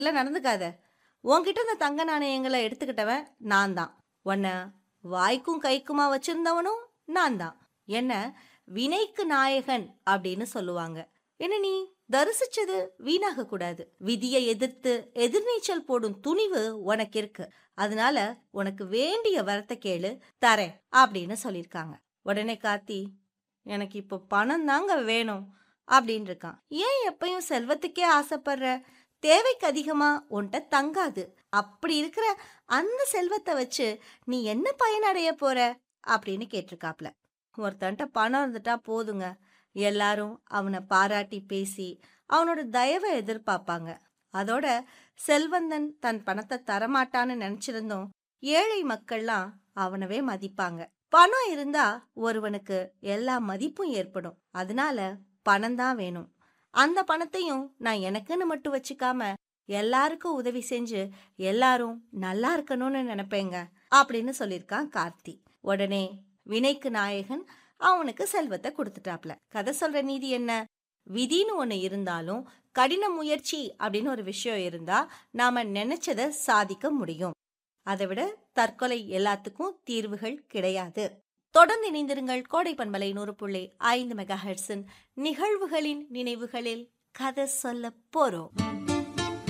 இல்ல நடந்துக்காத உன்கிட்ட இந்த தங்க நாணயங்களை எடுத்துக்கிட்டவன் நான் தான் உன்னை வாய்க்கும் கைக்குமா வச்சிருந்தவனும் நான் தான் என்ன வினைக்கு நாயகன் அப்படின்னு சொல்லுவாங்க என்ன நீ தரிசிச்சது வீணாக கூடாது விதியை எதிர்த்து எதிர்நீச்சல் போடும் துணிவு உனக்கு இருக்கு அதனால உனக்கு வேண்டிய வரத்தை கேளு தரேன் அப்படின்னு சொல்லியிருக்காங்க உடனே கார்த்தி எனக்கு இப்போ பணம் தாங்க வேணும் அப்படின்னு இருக்கான் ஏன் எப்பயும் செல்வத்துக்கே ஆசைப்படுற தேவைக்கு அதிகமா உன்கிட்ட தங்காது அப்படி இருக்கிற அந்த செல்வத்தை வச்சு நீ என்ன பயனடைய போற அப்படின்னு கேட்டிருக்காப்ல ஒருத்தன்ட்ட பணம் இருந்துட்டா போதுங்க எல்லாரும் அவனை பாராட்டி பேசி அவனோட தயவை எதிர்பார்ப்பாங்க அதோட செல்வந்தன் தன் பணத்தை தரமாட்டான்னு நினைச்சிருந்தோம் ஏழை மக்கள்லாம் அவனவே மதிப்பாங்க பணம் இருந்தா ஒருவனுக்கு எல்லா மதிப்பும் ஏற்படும் அதனால பணம் தான் வேணும் அந்த பணத்தையும் நான் எனக்குன்னு மட்டும் வச்சுக்காம எல்லாருக்கும் உதவி செஞ்சு எல்லாரும் நல்லா இருக்கணும்னு நினைப்பேங்க அப்படின்னு சொல்லியிருக்கான் கார்த்தி உடனே வினைக்கு நாயகன் அவனுக்கு செல்வத்தை கொடுத்துட்டாப்ல கதை சொல்ற நீதி என்ன விதின்னு ஒன்று இருந்தாலும் கடின முயற்சி அப்படின்னு ஒரு விஷயம் இருந்தா நாம நினைச்சதை சாதிக்க முடியும் அதை விட தற்கொலை எல்லாத்துக்கும் தீர்வுகள் கிடையாது தொடர்ந்து இணைந்திருங்கள் கோடை பண்பலை நூறு புள்ளி ஐந்து மெகா ஹெர்ட்ஸின் நிகழ்வுகளின் நினைவுகளில் கதை சொல்ல போறோம்